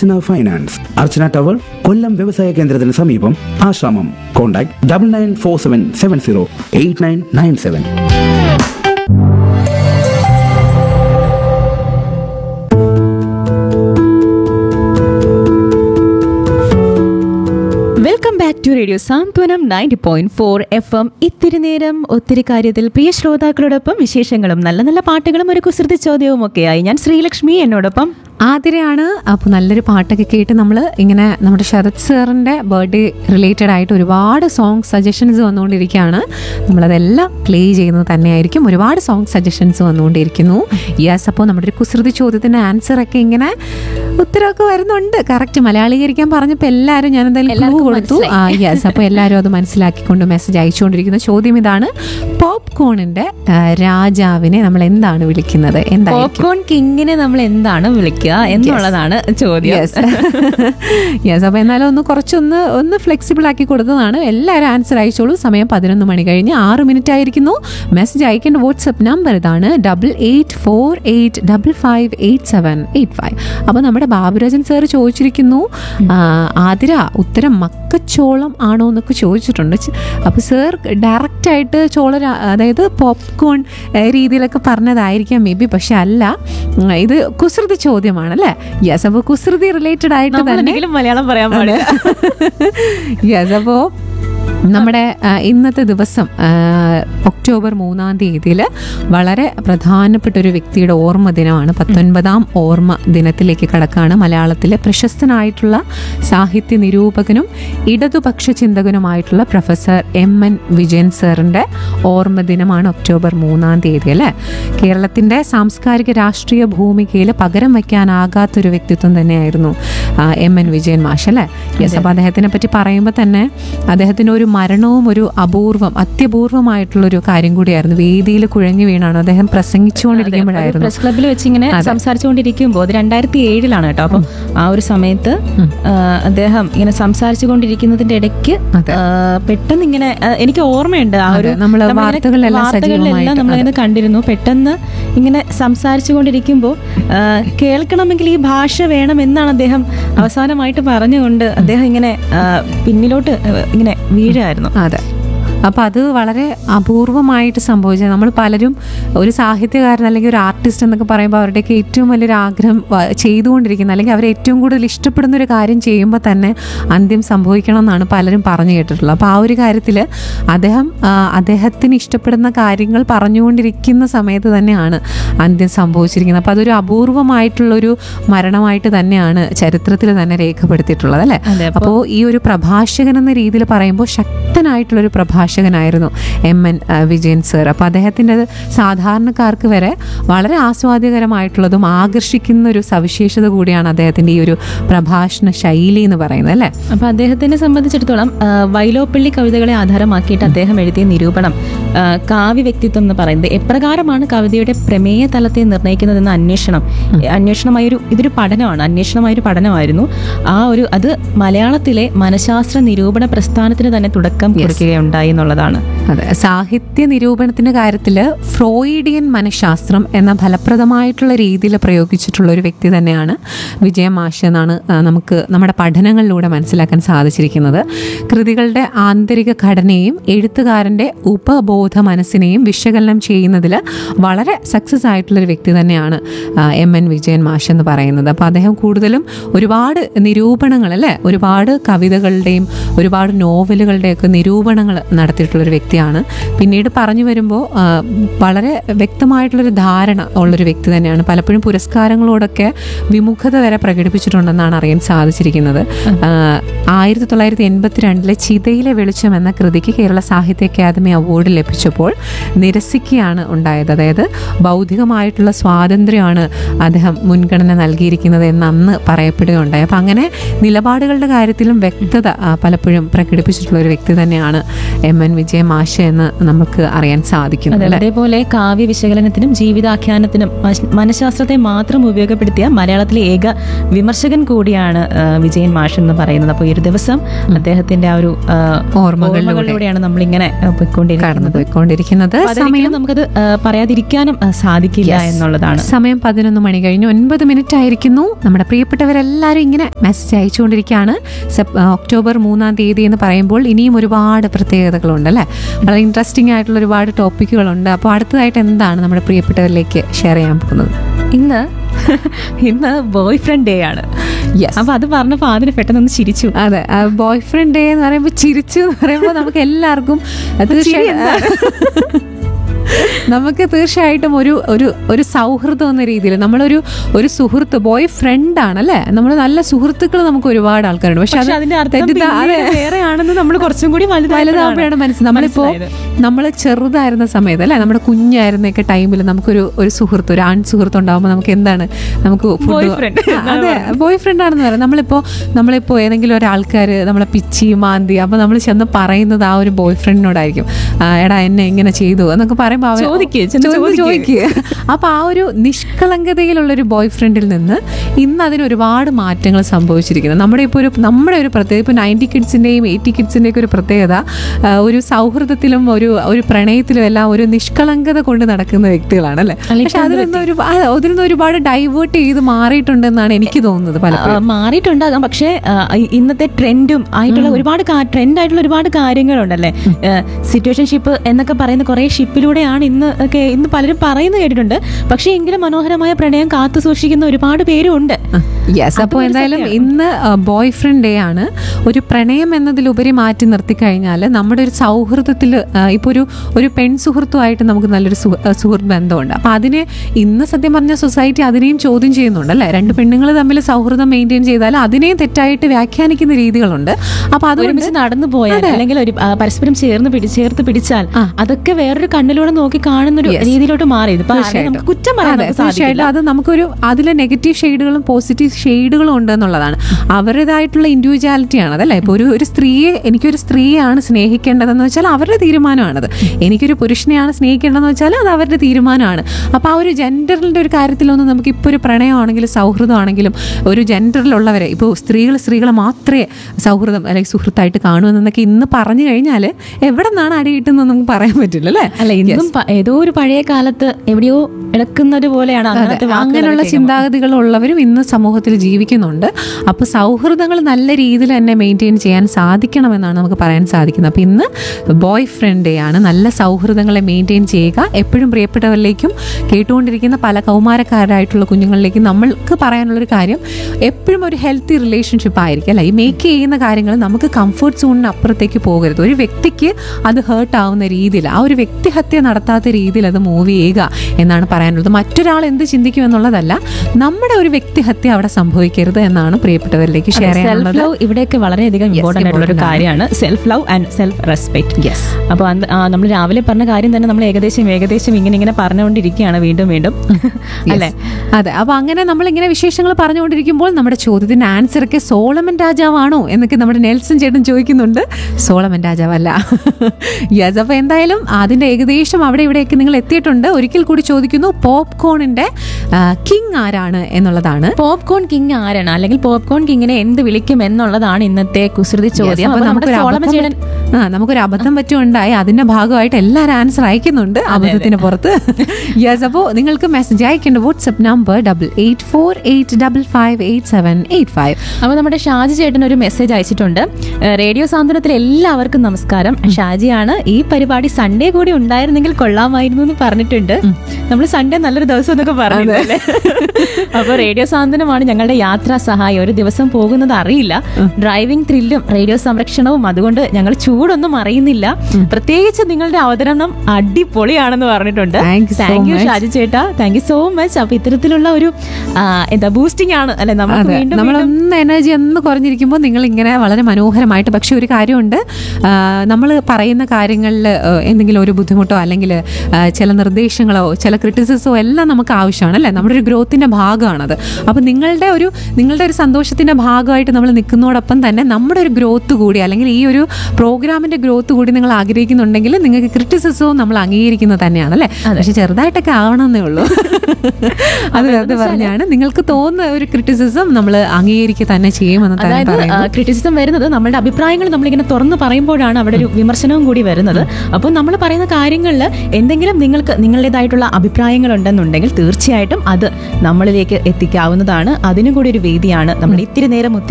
അർച്ചന finance അർച്ചന tower കൊല്ലം വ്യവസായ കേന്ദ്രത്തിന് സമീപം ആശ്രമം contact double nine four seven seven zero eight nine nine seven welcome back to radio Santhwanam ninety point four F M ഇത്തിരി നേരം ഒത്തിരി കാര്യത്തിൽ പ്രിയ ശ്രോതാക്കളോടൊപ്പം വിശേഷങ്ങളും നല്ല നല്ല പാട്ടുകളും ഒരു കുസൃതി ചോദ്യവും ഒക്കെയായി ഞാൻ ശ്രീലക്ഷ്മി എന്നോടൊപ്പം ആതിരയാണ് അപ്പോൾ നല്ലൊരു പാട്ടൊക്കെ കേട്ട് നമ്മൾ ഇങ്ങനെ നമ്മുടെ ശരത് സാറിൻ്റെ ബർത്ത്ഡേ റിലേറ്റഡ് ആയിട്ട് ഒരുപാട് സോങ് സജഷൻസ് വന്നുകൊണ്ടിരിക്കുകയാണ് നമ്മളതെല്ലാം പ്ലേ ചെയ്യുന്നത് തന്നെയായിരിക്കും ഒരുപാട് സോങ് സജഷൻസ് വന്നുകൊണ്ടിരിക്കുന്നു യെസ് അപ്പോൾ നമ്മുടെ ഒരു കുസൃതി ചോദ്യത്തിൻ്റെ ആൻസർ ഒക്കെ ഇങ്ങനെ ഉത്തരവൊക്കെ വരുന്നുണ്ട് കറക്റ്റ് മലയാളീകരിക്കാൻ പറഞ്ഞപ്പോൾ എല്ലാവരും ഞാൻ എന്തായാലും ക്ലൂ കൊടുത്തു ആ യെസ് അപ്പോൾ എല്ലാവരും അത് മനസ്സിലാക്കിക്കൊണ്ട് മെസ്സേജ് അയച്ചുകൊണ്ടിരിക്കുന്ന ചോദ്യം ഇതാണ് പോപ്കോണിൻ്റെ രാജാവിനെ നമ്മൾ എന്താണ് വിളിക്കുന്നത് എന്തായിരിക്കും പോപ്കോൺ കിങ്ങിനെ നമ്മൾ എന്താണ് വിളിക്കുക എന്നുള്ളതാണ് ചോദ്യം യെസ് യെസ് അപ്പോൾ എന്നാലും ഒന്ന് കുറച്ചൊന്ന് ഒന്ന് ഫ്ലെക്സിബിൾ ആക്കി കൊടുത്തതാണ് എല്ലാവരും ആൻസർ അയച്ചോളൂ സമയം പതിനൊന്ന് മണി കഴിഞ്ഞ് ആറ് മിനിറ്റ് ആയിരിക്കുന്നു മെസ്സേജ് അയക്കേണ്ട വാട്സപ്പ് നമ്പർ ഇതാണ് double eight four eight double five eight seven eight five അപ്പോൾ നമ്മുടെ ബാബുരാജൻ സാർ ചോദിച്ചിരിക്കുന്നു ആ, ആതിര ഉത്തരം മക്കച്ചോളം ആണോ എന്നൊക്കെ ചോദിച്ചിട്ടുണ്ട് ച്- അപ്പോൾ സാർ ഡയറക്റ്റ് ആയിട്ട് ചോള രാ- അതായത് പോപ്കോൺ രീതിയിലൊക്കെ പറഞ്ഞതായിരിക്കാം മേ ബി പക്ഷെ അല്ല ഉം, ഇത് കുസൃതി ചോദ്യമാണ് അല്ലേ യെസ് അപ്പോൾ കുസൃതി റിലേറ്റഡ് ആയിട്ട് നമ്മൾ തന്നെ എന്തെങ്കിലും മലയാളം പറയാൻ പാടില്ല യെസ് അപ്പോൾ നമ്മുടെ ആ, ഇന്നത്തെ ദിവസം ആ, ഒക്ടോബർ മൂന്നാം തീയതിയിൽ വളരെ പ്രധാനപ്പെട്ട ഒരു വ്യക്തിയുടെ ഓർമ്മ ദിനമാണ് പത്തൊൻപതാം ഓർമ്മ ദിനത്തിലേക്ക് കടക്കാണ് മലയാളത്തിലെ പ്രശസ്തനായിട്ടുള്ള സാഹിത്യ നിരൂപകനും ഇടതുപക്ഷ ചിന്തകനുമായിട്ടുള്ള പ്രൊഫസർ എം എൻ വിജയൻ സാറിൻ്റെ ഓർമ്മ ദിനമാണ് ഒക്ടോബർ മൂന്നാം തീയതി അല്ലേ കേരളത്തിൻ്റെ സാംസ്കാരിക രാഷ്ട്രീയ ഭൂമികയിൽ പകരം വയ്ക്കാനാകാത്തൊരു വ്യക്തിത്വം തന്നെയായിരുന്നു ആ, എം എൻ വിജയൻ മാഷ് അല്ലേ യെസ് അപ്പോൾ അദ്ദേഹത്തിനെ പറ്റി പറയുമ്പോൾ തന്നെ അദ്ദേഹത്തിന് ഒരു മരണവും ഒരു അപൂർവം അത്യപൂർവമായിട്ടുള്ള ഒരു കാര്യം കൂടിയായിരുന്നു വേദിയിൽ കുഴഞ്ഞു വീണാണ് അദ്ദേഹം പ്രസംഗിച്ചുകൊണ്ടിരിക്കുമ്പോഴായിരുന്നു പ്രസ് ക്ലബ്ബിൽ വെച്ച് ഇങ്ങനെ സംസാരിച്ചുകൊണ്ടിരിക്കുമ്പോൾ അത് രണ്ടായിരത്തി ഏഴിലാണ് കേട്ടോ അപ്പം ആ ഒരു സമയത്ത് ആ, അദ്ദേഹം ഇങ്ങനെ സംസാരിച്ചുകൊണ്ടിരിക്കുന്നതിന്റെ ഇടയ്ക്ക് ആ, പെട്ടെന്ന് ഇങ്ങനെ ആ, എനിക്ക് ഓർമ്മയുണ്ട് ആ ഒരു അതെ, നമ്മള് നമ്മളിങ്ങനെ വാർത്തകളിലെല്ലാം വാർത്തകളിലെല്ലാം സജീവമായിട്ട്, നമ്മളിങ്ങനെ കണ്ടിരുന്നു പെട്ടെന്ന് ഇങ്ങനെ സംസാരിച്ചുകൊണ്ടിരിക്കുമ്പോൾ ആ, കേൾക്കണമെങ്കിൽ ഈ ഭാഷ വേണം എന്നാണ് അദ്ദേഹം അവസാനമായിട്ട് പറഞ്ഞുകൊണ്ട് അദ്ദേഹം ഇങ്ങനെ ആ, പിന്നിലോട്ട് ഇങ്ങനെ വീഴായിരുന്നു അതെ അപ്പം അത് വളരെ അപൂർവമായിട്ട് സംഭവിച്ചത് നമ്മൾ പലരും ഒരു സാഹിത്യകാരൻ അല്ലെങ്കിൽ ഒരു ആർട്ടിസ്റ്റ് എന്നൊക്കെ പറയുമ്പോൾ അവരുടെയൊക്കെ ഏറ്റവും വലിയൊരു ആഗ്രഹം വ- ചെയ്തുകൊണ്ടിരിക്കുന്ന അല്ലെങ്കിൽ അവർ ഏറ്റവും കൂടുതൽ ഇഷ്ടപ്പെടുന്ന ഒരു കാര്യം ചെയ്യുമ്പോൾ തന്നെ അന്ത്യം സംഭവിക്കണം എന്നാണ് പലരും പറഞ്ഞു കേട്ടിട്ടുള്ളത് അപ്പോൾ ആ ഒരു കാര്യത്തിൽ അദ്ദേഹം ആ, അദ്ദേഹത്തിന് ഇഷ്ടപ്പെടുന്ന കാര്യങ്ങൾ പറഞ്ഞുകൊണ്ടിരിക്കുന്ന സമയത്ത് തന്നെയാണ് അന്ത്യം സംഭവിച്ചിരിക്കുന്നത് അപ്പോൾ അതൊരു അപൂർവമായിട്ടുള്ളൊരു മരണമായിട്ട് തന്നെയാണ് ചരിത്രത്തിൽ തന്നെ രേഖപ്പെടുത്തിയിട്ടുള്ളത് അല്ലേ അതെ, അപ്പോൾ ഈ ഒരു പ്രഭാഷകൻ എന്ന രീതിയിൽ പറയുമ്പോൾ ശക്തനായിട്ടുള്ളൊരു പ്രഭാഷകനായിരുന്നു എം എൻ ആ, വിജയൻ സർ അപ്പോൾ അദ്ദേഹത്തിൻ്റെ സാധാരണക്കാർക്ക് വരെ വളരെ ആസ്വാദ്യകരമായിട്ടുള്ളതും ആകർഷിക്കുന്ന ഒരു സവിശേഷത കൂടിയാണ് അദ്ദേഹത്തിൻ്റെ ഈ ഒരു പ്രഭാഷണ ശൈലി എന്ന് പറയുന്നത് അല്ലേ അപ്പൊ അദ്ദേഹത്തിനെ സംബന്ധിച്ചിടത്തോളം ആ, വൈലോപ്പിള്ളി കവിതകളെ ആധാരമാക്കിയിട്ട് അദ്ദേഹം എഴുതിയ നിരൂപണം ആ, കാവ്യ വ്യക്തിത്വം എന്ന് പറയുന്നത് എപ്രകാരമാണ് കവിതയുടെ പ്രമേയ തലത്തെ നിർണ്ണയിക്കുന്നതെന്ന അന്വേഷണം അന്വേഷണമായ ഒരു ഇതൊരു പഠനമാണ് അന്വേഷണമായ ഒരു പഠനമായിരുന്നു ആ ഒരു അത് മലയാളത്തിലെ മനഃശാസ്ത്ര നിരൂപണ പ്രസ്ഥാനത്തിന് തന്നെ തുടക്കം കുറിക്കുകയുണ്ടായി എന്നുള്ളതാണ് അതെ സാഹിത്യ നിരൂപണത്തിന്റെ കാര്യത്തിൽ ഫ്രോയിഡിയൻ മനഃശാസ്ത്രം എന്ന ഫലപ്രദമായിട്ടുള്ള രീതിയിൽ പ്രയോഗിച്ചിട്ടുള്ള ഒരു വ്യക്തി തന്നെയാണ് വിജയ മാഷ് എന്നാണ് ആ, നമുക്ക് നമ്മുടെ പഠനങ്ങളിലൂടെ മനസ്സിലാക്കാൻ സാധിച്ചിരിക്കുന്നത് കൃതികളുടെ ആന്തരിക ഘടനയും എഴുത്തുകാരൻ്റെ ഉപബോധ മനസ്സിനെയും വിശകലനം ചെയ്യുന്നതിൽ വളരെ സക്സസ് ആയിട്ടുള്ള ഒരു വ്യക്തി തന്നെയാണ് ആ, എം എൻ വിജയൻ മാഷ് എന്ന് പറയുന്നത് അപ്പോൾ അദ്ദേഹം കൂടുതലും ഒരുപാട് നിരൂപണങ്ങൾ അല്ലേ ഒരുപാട് കവിതകളുടെയും ഒരുപാട് നോവലുകളുടെയൊക്കെ നിരൂപണങ്ങൾ നടത്തിയിട്ടുള്ളൊരു വ്യക്തിയാണ് പിന്നീട് പറഞ്ഞു വരുമ്പോൾ ആ, വളരെ വ്യക്തമായിട്ടുള്ളൊരു ധാരണ ഉള്ളൊരു വ്യക്തി തന്നെയാണ് പലപ്പോഴും പുരസ്കാരങ്ങളോടൊക്കെ വിമുഖത വരെ പ്രകടിപ്പിച്ചിട്ടുണ്ടെന്നാണ് അറിയാൻ സാധിച്ചിരിക്കുന്നത് ആ, ആയിരത്തി തൊള്ളായിരത്തി എൺപത്തി രണ്ടിലെ ചിതയിലെ വെളിച്ചം എന്ന കൃതിക്ക് കേരള സാഹിത്യ അക്കാദമി അവാർഡ് ലഭിച്ചപ്പോൾ നിരസിക്കുകയാണ് ഉണ്ടായത് അതായത് ബൗദ്ധികമായിട്ടുള്ള സ്വാതന്ത്ര്യമാണ് അദ്ദേഹം മുൻഗണന നൽകിയിരിക്കുന്നത് എന്ന് അന്ന് പറയപ്പെടുകയുണ്ടായി അപ്പം അങ്ങനെ നിലപാടുകളുടെ കാര്യത്തിലും വ്യക്തത ആ, പലപ്പോഴും പ്രകടിപ്പിച്ചിട്ടുള്ള ഒരു വ്യക്തി തന്നെയാണ് തന്നെയാണ് എം എൻ വിജയ മാഷ് എന്ന് നമുക്ക് അറിയാൻ സാധിക്കുന്നത് അതെ അല്ലേ അതേപോലെ കാവ്യ വിശകലനത്തിനും ജീവിതാഖ്യാനത്തിനും മന- മനഃശാസ്ത്രത്തെ മാത്രം ഉപയോഗപ്പെടുത്തിയ മലയാളത്തിലെ ഏക വിമർശകൻ കൂടിയാണ് ആ, വിജയൻ മാഷ് എന്ന് പറയുന്നത് അപ്പോൾ ഈ ഒരു ദിവസം അദ്ദേഹത്തിന്റെ ആ ഒരു ആ, ഓർമ്മകളിലൂടെ ഓർമ്മകളിലൂടെയാണ് നമ്മളിങ്ങനെ ആ, കടന്നു പോയിക്കൊണ്ടിരിക്കുന്നത് പോയിക്കൊണ്ടിരിക്കുന്നത് അപ്പൊ അതൊരിക്കലും സമയം നമുക്കത് ആ, പറയാതിരിക്കാനും ആ, സാധിക്കില്ല എന്നുള്ളതാണ് സമയം പതിനൊന്ന് മണി കഴിഞ്ഞ് ഒൻപത് മിനിറ്റ് ആയിരിക്കുന്നു നമ്മുടെ പ്രിയപ്പെട്ടവരെല്ലാവരും ഇങ്ങനെ മെസ്സേജ് അയച്ചുകൊണ്ടിരിക്കുകയാണ് സെപ്- ആ, ഒക്ടോബർ മൂന്നാം തീയതി എന്ന് പറയുമ്പോൾ ഇനിയും ഒരുപാട് പ്രത്യേകതകളുണ്ട് അല്ലേ വളരെ ഇൻട്രസ്റ്റിംഗ് ആയിട്ടുള്ള ഒരുപാട് ടോപ്പിക്കുകളുണ്ട് അപ്പോൾ അടുത്തതായിട്ട് എന്താണ് നമ്മുടെ പ്രിയപ്പെട്ടവരിലേക്ക് ഷെയർ ചെയ്യാൻ പോകുന്നത് ഇന്ന് ഇന്ന് ബോയ് ഫ്രണ്ട് ഡേ ആണ് യെസ് അപ്പൊ അത് പറഞ്ഞപ്പോ അതിന് പെട്ടെന്ന് ഒന്ന് ചിരിച്ചു അതെ ബോയ് ഫ്രണ്ട് ഡേ എന്ന് പറയുമ്പോൾ ചിരിച്ചു എന്ന് പറയുമ്പോൾ നമുക്ക് എല്ലാവർക്കും തീർച്ചയായിട്ടും നമുക്ക് തീർച്ചയായിട്ടും ഒരു ഒരു ഒരു സൗഹൃദം എന്ന രീതിയിൽ നമ്മളൊരു ഒരു സുഹൃത്ത് ബോയ് ഫ്രണ്ട് ആണ് അല്ലേ നമ്മൾ നല്ല സുഹൃത്തുക്കൾ നമുക്ക് ഒരുപാട് ആൾക്കാരുണ്ട് പക്ഷെ പക്ഷെ അതിന്റെ അർത്ഥം തെറ്റിദ്ധാ- അതെ. പിന്നീട് വേറെ ആണെന്ന് നമ്മൾ കുറച്ചും കൂടി വലുതാകുമ്പോഴാണ് മനസ്സിലായത് നമ്മളിപ്പോ മനസ്സിലായത്. നമ്മൾ ചെറുതായിരുന്ന സമയത്ത് അല്ലെ നമ്മുടെ കുഞ്ഞായിരുന്നൊക്കെ ടൈമിൽ നമുക്കൊരു ഒരു സുഹൃത്ത് ഒരു ആൺ സുഹൃത്ത് ഉണ്ടാകുമ്പോൾ നമുക്ക് എന്താണ് നമുക്ക് food- Boyfriend ആ, അതെ ബോയ് ഫ്രണ്ട് ആണെന്ന് പറയാം നമ്മളിപ്പോ നമ്മളിപ്പോ ഏതെങ്കിലും ഒരാൾക്കാർ നമ്മളെ പിച്ചി മാന്തി അപ്പൊ നമ്മൾ ചെന്ന് പറയുന്നത് ആ ഒരു ബോയ് ഫ്രണ്ടിനോടായിരിക്കും ആ, എടാ എന്നെ ഇങ്ങനെ ചെയ്തു എന്നൊക്കെ പറയുമ്പോൾ അവൻ ചോദിക്ക്, ചെന്ന് ചോദിക്ക്, ചോദിക്ക്. ചോദിക്ക് അപ്പൊ ആ ഒരു നിഷ്കളങ്കതയിലുള്ള ഒരു ബോയ് ഫ്രണ്ടിൽ നിന്ന് ഇന്ന് അതിന് ഒരുപാട് മാറ്റങ്ങൾ സംഭവിച്ചിരിക്കുന്നത് നമ്മുടെ ഇപ്പോൾ ഒരു നമ്മുടെ ഒരു പ്രത്യേകത ഇപ്പോൾ നയൻറ്റി കിഡ്സിൻ്റെയും എയ്റ്റി കിഡ്സിൻ്റെയൊക്കെ ഒരു പ്രത്യേകത ആ, ഒരു സൗഹൃദത്തിലും ഒരു ഒരു പ്രണയത്തിലും എല്ലാം ഒരു നിഷ്കളങ്കത കൊണ്ട് നടക്കുന്ന വ്യക്തികളാണ് അല്ലേ അല്ല, പക്ഷെ അതിൽ നിന്ന് ഒരു ആ, അതിൽ നിന്ന് ഒരുപാട് ഡൈവേർട്ട് ചെയ്ത് മാറിയിട്ടുണ്ടെന്നാണ് എനിക്ക് തോന്നുന്നത് പലപ്പോഴും ആ, മാറിയിട്ടുണ്ടാകാം പക്ഷേ ആ, ഇ- ഇന്നത്തെ ട്രെൻഡും ആയിട്ടുള്ള ഒരുപാട് ട്രെൻഡ് ആയിട്ടുള്ള ഒരുപാട് കാര്യങ്ങളുണ്ടല്ലേ സിറ്റുവേഷൻ ഷിപ്പ് എന്നൊക്കെ പറയുന്ന കുറെ ഷിപ്പിലൂടെയാണ് ഇന്ന് ഒക്കെ ഇന്ന് പലരും പറയുന്നത് കേട്ടിട്ടുണ്ട് പക്ഷേ എങ്കിലും മനോഹരമായ പ്രണയം കാത്തു സൂക്ഷിക്കുന്ന ഒരുപാട് പേരും ഉണ്ട് യെസ് അപ്പോൾ അതും ഒരു എന്തായാലും സത്യമാണ്. ഇന്ന് ബോയ് ഫ്രണ്ട് ഡേ ആണ് ഒരു പ്രണയം എന്നതിലുപരി മാറ്റി നിർത്തി കഴിഞ്ഞാൽ നമ്മുടെ ഒരു സൗഹൃദത്തിൽ ഇപ്പോൾ ഒരു ഒരു പെൺ സുഹൃത്തുമായിട്ട് നമുക്ക് നല്ലൊരു സുഹ- ആ, സുഹൃത്ത് ബന്ധമുണ്ട് അപ്പോൾ അതിനെ ഇന്ന് സത്യം പറഞ്ഞ സൊസൈറ്റി അതിനെയും ചോദ്യം ചെയ്യുന്നുണ്ട് അല്ലേ രണ്ട് പെണ്ണുങ്ങൾ തമ്മിൽ സൗഹൃദം മെയിൻറ്റെയിൻ ചെയ്താൽ അതിനെയും തെറ്റായിട്ട് വ്യാഖ്യാനിക്കുന്ന രീതികളുണ്ട് അപ്പോൾ അതുകൊണ്ട് ഒരുമിച്ച് നടന്നു പോയാൽ അല്ലെങ്കിൽ ഒരു ആ, പരസ്പരം ചേർന്ന് പിടി ചേർത്ത് പിടിച്ചാൽ അതൊക്കെ വേറൊരു കണ്ണിലൂടെ നോക്കി കാണുന്ന ഒരു രീതിയിലോട്ട് മാറി ഇതിപ്പോ ആരെയും നമുക്ക് കുറ്റം പറയാൻ അതെ, നമുക്ക് സാധിക്കില്ല തീർച്ചയായിട്ടും അത് നമുക്കൊരു അതിലെ നെഗറ്റീവ് ഷെയ്ഡുകളും പോസിറ്റീവ് ഷെയ്ഡുകളും ഉണ്ട് എന്നുള്ളതാണ് അവരുടേതായിട്ടുള്ള ഇൻഡിവിജ്വാലിറ്റി ആണ് അതല്ലേ ഇപ്പോൾ ഒരു ഒരു സ്ത്രീയെ എനിക്കൊരു സ്ത്രീയാണ് സ്നേഹിക്കേണ്ടതെന്ന് വെച്ചാൽ അവരുടെ തീരുമാനമാണത് എനിക്കൊരു പുരുഷനെയാണ് സ്നേഹിക്കേണ്ടതെന്ന് വെച്ചാൽ അത് അവരുടെ തീരുമാനമാണ് അപ്പോൾ ആ ഒരു ജെൻഡറിൻ്റെ ഒരു കാര്യത്തിലൊന്നും നമുക്ക് ഇപ്പോൾ ഒരു പ്രണയമാണെങ്കിലും സൗഹൃദമാണെങ്കിലും ഒരു ജെൻഡറിലുള്ളവരെ ഇപ്പോൾ സ്ത്രീകൾ സ്ത്രീകളെ മാത്രമേ സൗഹൃദം അല്ലെങ്കിൽ സുഹൃത്തായിട്ട് കാണൂ എന്നൊക്കെ ഇന്ന് പറഞ്ഞു കഴിഞ്ഞാൽ എവിടെ നിന്നാണ് അടി കിട്ടുന്നത് നമുക്ക് പറയാൻ പറ്റില്ല അല്ലേ അല്ല ഇന്നും പ- ഏതോ ഒരു പഴയ കാലത്ത് എവിടെയോ ഇളക്കുന്നത് പോലെയാണ് അങ്ങനത്തെ വാക്കുകളൊക്കെ അങ്ങനെയുള്ള കേൾക്കുമ്പോൾ. ചിന്താഗതികളുള്ളവരും ഇന്ന് സമൂഹത്തിൽ ജീവിക്കുന്നുണ്ട് അപ്പോൾ സൗഹൃദങ്ങൾ നല്ല രീതിയിൽ തന്നെ മെയിൻറ്റെയിൻ ചെയ്യാൻ സാധിക്കണമെന്നാണ് നമുക്ക് പറയാൻ സാധിക്കുന്നത് അപ്പോൾ ഇന്ന് ബോയ് ഫ്രണ്ട് ഡേ ആണ് നല്ല സൗഹൃദങ്ങളെ മെയിൻറ്റെയിൻ ചെയ്യുക എപ്പോഴും പ്രിയപ്പെട്ടവരിലേക്കും കേട്ടുകൊണ്ടിരിക്കുന്ന പല കൗമാരക്കാരായിട്ടുള്ള കുഞ്ഞുങ്ങളിലേക്കും നമ്മൾക്ക് പറയാനുള്ളൊരു കാര്യം എപ്പോഴും ഒരു ഹെൽത്തി റിലേഷൻഷിപ്പ് ആയിരിക്കും അല്ല ഈ മേക്ക് ചെയ്യുന്ന കാര്യങ്ങൾ നമുക്ക് കംഫർട്ട് സോണിന് അപ്പുറത്തേക്ക് പോകരുത് ഒരു വ്യക്തിക്ക് അത് ഹേർട്ട് ആവുന്ന രീതിയിൽ ആ ഒരു വ്യക്തിഹത്യ നടത്താത്ത രീതിയിൽ അത് മൂവ് ചെയ്യുക എന്നാണ് പറയാനുള്ളത് മറ്റൊരാൾ എന്ത് ചിന്തിക്കും എന്നുള്ളതല്ല നമ്മുടെ ഒരു വ്യക്തിഹത്യ അവിടെ സംഭവിക്കരുത് എന്നാണ് പ്രിയപ്പെട്ടവരിലേക്ക് ഷെയർ സെൽഫ് ചെയ്യാനുള്ളത് ലവ് ഇവിടെയൊക്കെ വളരെയധികം ഇമ്പോർട്ടന്റ് ആയിട്ടുള്ള ഒരു important ആണ്. കാര്യമാണ് self love and self respect yes അപ്പോൾ നമ്മൾ രാവിലെ പറഞ്ഞ കാര്യം തന്നെ നമ്മൾ ഏകദേശം ഏകദേശം ഇങ്ങനെ ഇങ്ങനെ പറഞ്ഞുകൊണ്ടിരിക്കുകയാണ് വീണ്ടും വീണ്ടും അല്ലേ അതെ അപ്പൊ അങ്ങനെ നമ്മൾ ഇങ്ങനെ വിശേഷങ്ങൾ പറഞ്ഞുകൊണ്ടിരിക്കുമ്പോൾ നമ്മുടെ ചോദ്യത്തിന്റെ ആൻസർ ഒക്കെ സോളമൻ രാജാവാണോ എന്നൊക്കെ നമ്മുടെ നെൽസൺ ചേട്ടൻ ചോദിക്കുന്നുണ്ട് സോളമൻ രാജാവല്ല യെസ് അപ്പൊ എന്തായാലും അതിന്റെ ഏകദേശം അവിടെ ഇവിടെയൊക്കെ നിങ്ങൾ എത്തിയിട്ടുണ്ട് ഒരിക്കൽ കൂടി ചോദിക്കുന്നു പോപ്കോണിന്റെ കിങ് ആരാണ് എന്നുള്ളതാണ് പോപ്കോൺ കിങ് ആരാണ് അല്ലെങ്കിൽ പോപ്കോൺ കിങ്ങിനെ എന്ത് വിളിക്കും എന്നുള്ളതാണ് ഇന്നത്തെ കുസൃതി ചോദ്യം അപ്പൊ അപ്പോൾ നമ്മുടെ നമുക്കൊരു സോളമൻ അബദ്ധം ചേട്ടൻ പറ്റ- ആ നമുക്കൊരു അബദ്ധം പറ്റുണ്ടായി അതിന്റെ ഭാഗമായിട്ട് എല്ലാവരും ആൻസർ അയക്കുന്നുണ്ട് അബദ്ധത്തിന് പുറത്ത് യെസ് അപ്പോൾ നിങ്ങൾക്ക് മെസ്സേജ് അയക്കേണ്ട WhatsApp number double eight four eight double five eight seven eight five അപ്പോൾ നമ്മുടെ ഷാജി ചേട്ടൻ ഒരു മെസ്സേജ് അയച്ചിട്ടുണ്ട് ഏഹ് റേഡിയോ സാന്ത്വനത്തിൽ എല്ലാവർക്കും നമസ്കാരം ഷാജിയാണ് ഈ പരിപാടി സൺഡേ കൂടി ഉണ്ടായിരുന്നെങ്കിൽ കൊള്ളാമായിരുന്നു എന്ന് പറഞ്ഞിട്ടുണ്ട് നമ്മൾ സൺഡേ നല്ലൊരു ദിവസം എന്നൊക്കെ പറഞ്ഞില്ലേ അപ്പോൾ റേഡിയോ സാന്ത്വനമാണ് ഞങ്ങളുടെ യാത്രാ സഹായം ഒരു ദിവസം പോകുന്നത് അറിയില്ല ഡ്രൈവിംഗ് ത്രില്ലും റേഡിയോ സംരക്ഷണവും അതുകൊണ്ട് ഞങ്ങൾ ചൂടൊന്നും അറിയുന്നില്ല പ്രത്യേകിച്ച് നിങ്ങളുടെ അവതരണം അടിപൊളിയാണെന്ന് പറഞ്ഞിട്ടുണ്ട് Thank you so thank you much. Shaji ചേട്ടാ താങ്ക് യു സോ മച്ച് അപ്പൊ ഇത്തരത്തിലുള്ള ഒരു ആ, എന്താ ബൂസ്റ്റിംഗ് ആണ് അല്ലെ നമുക്ക് അതെ വീണ്ടും വീണ്ടും നമ്മളൊന്ന് എനർജി ഒന്ന് കുറഞ്ഞിരിക്കുമ്പോൾ നിങ്ങൾ ഇങ്ങനെ വളരെ മനോഹരമായിട്ട് പക്ഷെ ഒരു കാര്യമുണ്ട് നമ്മൾ പറയുന്ന കാര്യങ്ങളിൽ എന്തെങ്കിലും ഒരു ബുദ്ധിമുട്ടോ അല്ലെങ്കിൽ ചില നിർദ്ദേശങ്ങളോ ചില ക്രിറ്റിസിസം ക്രിറ്റിസിസവും എല്ലാം നമുക്ക് ആവശ്യമാണ് അല്ലേ നമ്മുടെ ഒരു ഗ്രോത്തിന്റെ ഭാഗമാണത് അപ്പോൾ നിങ്ങളുടെ ഒരു നിങ്ങളുടെ ഒരു സന്തോഷത്തിന്റെ ഭാഗമായിട്ട് നമ്മൾ നിൽക്കുന്നതോടൊപ്പം തന്നെ നമ്മുടെ ഒരു ഗ്രോത്ത് കൂടി അല്ലെങ്കിൽ ഈ ഒരു പ്രോഗ്രാമിന്റെ ഗ്രോത്ത് കൂടി നിങ്ങൾ ആഗ്രഹിക്കുന്നുണ്ടെങ്കിൽ നിങ്ങൾക്ക് ക്രിറ്റിസിസവും നമ്മൾ അംഗീകരിക്കുന്നത് തന്നെയാണ് അല്ലേ പക്ഷെ ചെറുതായിട്ടൊക്കെ ആവണമെന്നേ ഉള്ളൂ അത് അത് പറഞ്ഞാണ് നിങ്ങൾക്ക് തോന്നുന്ന ഒരു ക്രിറ്റിസിസം നമ്മൾ അംഗീകരിക്കുക തന്നെ ചെയ്യുമെന്ന് തന്നെ അതായത് പറയുന്നു ക്രിറ്റിസിസം വരുന്നത് നമ്മുടെ അഭിപ്രായങ്ങൾ നമ്മളിങ്ങനെ തുറന്ന് പറയുമ്പോഴാണ് അവിടെ ഒരു വിമർശനവും കൂടി വരുന്നത് അപ്പോൾ നമ്മൾ പറയുന്ന കാര്യങ്ങളിൽ എന്തെങ്കിലും നിങ്ങൾക്ക് നിങ്ങളുടേതായിട്ടുള്ള അഭിപ്രായങ്ങൾ ഉണ്ടെന്നുണ്ടെങ്കിൽ തീർച്ചയായിട്ടും അത് നമ്മളിലേക്ക് എത്തിക്കാവുന്നതാണ് അതിനും കൂടി ഒരു വേദിയാണ് നമ്മൾ ഇത്തിരി നേരം ഒത്തിരി